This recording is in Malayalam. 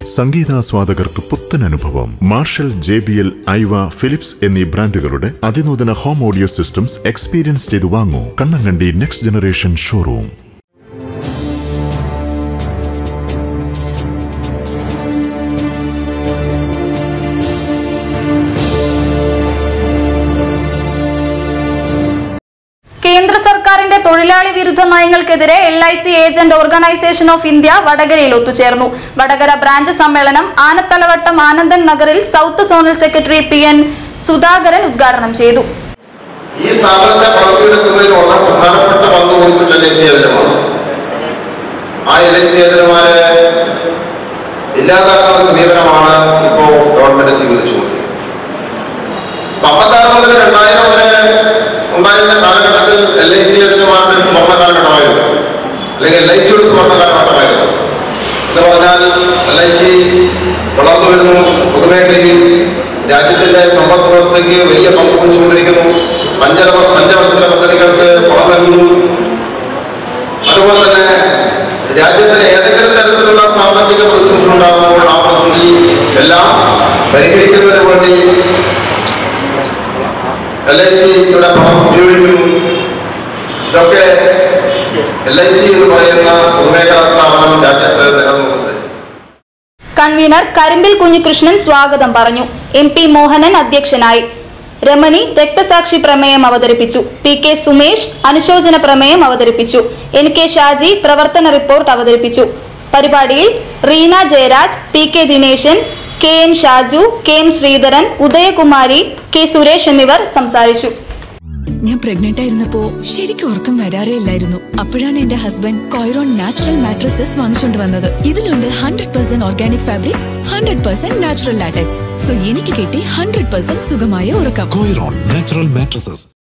സംഗീതാസ്വാദകർക്ക് പുത്തൻ അനുഭവം Marshall J B L Aiwa Philips എന്നീ ബ്രാൻഡുകളുടെ അതിനൂതന ഹോം ഓഡിയോ സിസ്റ്റംസ് എക്സ്പീരിയൻസ് ചെയ്തു വാങ്ങൂ കണ്ണങ്കണ്ടി നെക്സ്റ്റ് ജനറേഷൻ ഷോറൂം കേന്ദ്ര സർക്കാരിന്റെ തൊഴിലാളി വിരുദ്ധ നയങ്ങൾക്കെതിരെ L I C agent organisation of India വടകരയിൽ ഒത്തുചേർന്നു വടകര ബ്രാഞ്ച് സമ്മേളനം ആനത്തലവട്ടം ആനന്ദൻ നഗറിൽ south zonal secretary P N Sudhakaran ഉദ്ഘാടനം ചെയ്തു ഈ സ്ഥാപനത്തെ വളർത്തിയെടുക്കുന്നതിൽ വളരെ പ്രധാനപ്പെട്ട പങ്ക് വഹിച്ചിട്ടുള്ള എൽ ഐ സി ഏജന്റുമാണ് ആ എൽ ഐ സി ഏജന്റുമാരെ ഇല്ലാതാക്കുന്ന സമീപനമാണ് ഇപ്പോ ഗവൺമെന്റ് സ്വീകരിച്ചുകൊണ്ടിരിക്കുന്നത് അമ്പത്താറ് മുതൽ രണ്ടായിരം വരെ ഉണ്ടായിരുന്ന കാലഘട്ടത്തിൽ എൽ ഐ സി ഏജന്റുമാരുടെ സ്വർണ്ണ കാലഘട്ടമായിരുന്നു അല്ലെങ്കിൽ എൽ ഐ സിയുടെ സ്വർണ്ണ കാലഘട്ടമായിരുന്നു എന്ന് പറഞ്ഞാൽ എൽ ഐ സി വളർന്നു വരുന്നു പൊതുമേഖലയിൽ രാജ്യത്തിന്റെ സമ്പദ് വ്യവസ്ഥയ്ക്ക് വലിയ പങ്ക് വഹിച്ചുകൊണ്ടിരിക്കുന്നു പഞ്ച പഞ്ചവത്സര പദ്ധതികൾക്ക് പണം നൽകുന്നു അതുപോലെ തന്നെ രാജ്യത്തിന് ഏതെങ്കിലും തരത്തിലുള്ള സാമ്പത്തിക പ്രതിസന്ധി ഉണ്ടാകുമ്പോൾ ആ പ്രതിസന്ധി എല്ലാം പരിഹരിക്കുന്നതിന് വേണ്ടി എൽ ഐ സിയുടെ പണം ഉപയോഗിക്കുന്നു ഇതൊക്കെ എൽ ഐ സി എന്ന് പറയുന്ന പൊതുമേഖലാ സ്ഥാപനം രാജ്യത്ത് നിലനിൽക്കുന്നത് കൺവീനർ കരിമ്പിൽ കുഞ്ഞികൃഷ്ണൻ സ്വാഗതം പറഞ്ഞു എം പി മോഹനൻ അധ്യക്ഷനായി രമണി രക്തസാക്ഷി പ്രമേയം അവതരിപ്പിച്ചു പി കെ സുമേഷ് അനുശോചന പ്രമേയം അവതരിപ്പിച്ചു എൻ കെ ഷാജി പ്രവർത്തന റിപ്പോർട്ട് അവതരിപ്പിച്ചു പരിപാടിയിൽ Reena Jayaraj P K Dineshan K N Shaju K M Sreedharan Udayakumari K Suresh എന്നിവർ സംസാരിച്ചു ഞാൻ പ്രഗ്നന്റ് ആയിരുന്നപ്പോ ശരിക്കും ഉറക്കം വരാറേ ഇല്ലായിരുന്നു അപ്പോഴാണ് എന്റെ ഹസ്ബൻഡ് കോയറോൺ നാച്ചുറൽ മാട്രസസ് വാങ്ങിച്ചുകൊണ്ട് വന്നത് ഇതിലുണ്ട് hundred percent organic fabrics hundred percent natural latex so എനിക്ക് കിട്ടി ഹൺഡ്രഡ് പെർസെന്റ് സുഖമായ ഉറക്കം Coiron Natural Mattresses